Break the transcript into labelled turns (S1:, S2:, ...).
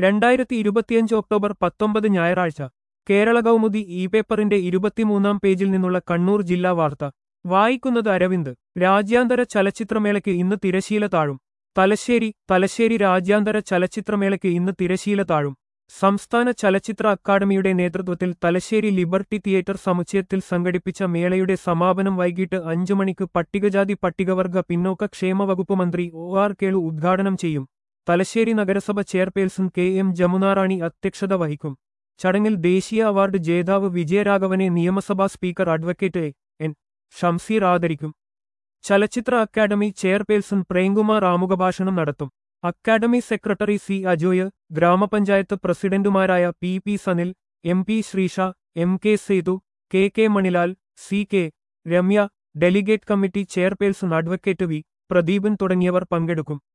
S1: രണ്ടായിരത്തി ഇരുപത്തിയഞ്ച് ഒക്ടോബർ പത്തൊമ്പത് ഞായറാഴ്ച കേരള കൗമുദി ഇ പേപ്പറിന്റെ ഇരുപത്തിമൂന്നാം പേജിൽ നിന്നുള്ള കണ്ണൂർ ജില്ലാ വാർത്ത വായിക്കുന്നത് അരവിന്ദ് രാജ്യാന്തര ചലച്ചിത്രമേളയ്ക്ക് ഇന്ന് തിരശീല താഴും തലശ്ശേരി തലശ്ശേരി രാജ്യാന്തര ചലച്ചിത്രമേളയ്ക്ക് ഇന്ന് തിരശീല താഴും സംസ്ഥാന ചലച്ചിത്ര അക്കാദമിയുടെ നേതൃത്വത്തിൽ തലശ്ശേരി ലിബർട്ടി തിയേറ്റർ സമുച്ചയത്തിൽ സംഘടിപ്പിച്ച മേളയുടെ സമാപനം വൈകിട്ട് അഞ്ചു മണിക്ക് പട്ടികജാതി പട്ടികവർഗ പിന്നോക്ക ക്ഷേമ വകുപ്പ് മന്ത്രി ഒ ആർ കേളു ഉദ്ഘാടനം ചെയ്യും തലശ്ശേരി നഗരസഭ ചെയർപേഴ്സൺ കെ എം ജമുനാറാണി അധ്യക്ഷത വഹിക്കും ചടങ്ങിൽ ദേശീയ അവാർഡ് ജേതാവ് വിജയരാഘവനെ നിയമസഭാ speaker advocate A. N Shamseer ആദരിക്കും ചലച്ചിത്ര അക്കാദമി ചെയർപേഴ്സൺ പ്രേംകുമാർ ആമുഖഭാഷണം നടത്തും അക്കാദമി സെക്രട്ടറി സി അജോയ് ഗ്രാമപഞ്ചായത്ത് പ്രസിഡന്റുമാരായ P P Sanil M P Sreesha M K Sethu K K Manilal C K Ramya delegate committee chairperson advocate V Pradeepan തുടങ്ങിയവർ പങ്കെടുക്കും